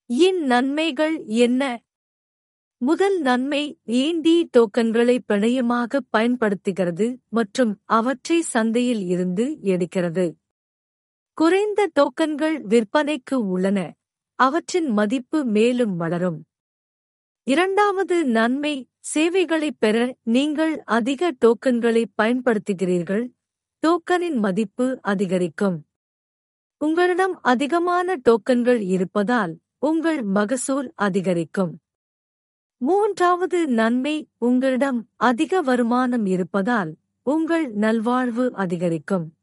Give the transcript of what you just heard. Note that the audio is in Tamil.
இன் நன்மைகள் என்ன முதல் நன்மை ஏண்டி டோக்கன்களை பிணையமாக பயன்படுத்துகிறது மற்றும் அவற்றை சந்தையில் இருந்து எடுக்கிறது குறைந்த டோக்கன்கள் விற்பனைக்கு உள்ளன அவற்றின் மதிப்பு மேலும் வளரும் இரண்டாவது நன்மை சேவைகளைப் பெற நீங்கள் அதிக டோக்கன்களை பயன்படுத்துகிறீர்கள் டோக்கனின் மதிப்பு அதிகரிக்கும் உங்களிடம் அதிகமான டோக்கன்கள் இருப்பதால் உங்கள் மகசூல் அதிகரிக்கும் மூன்றாவது நன்மை உங்களிடம் அதிக வருமானம் இருப்பதால் உங்கள் நல்வாழ்வு அதிகரிக்கும்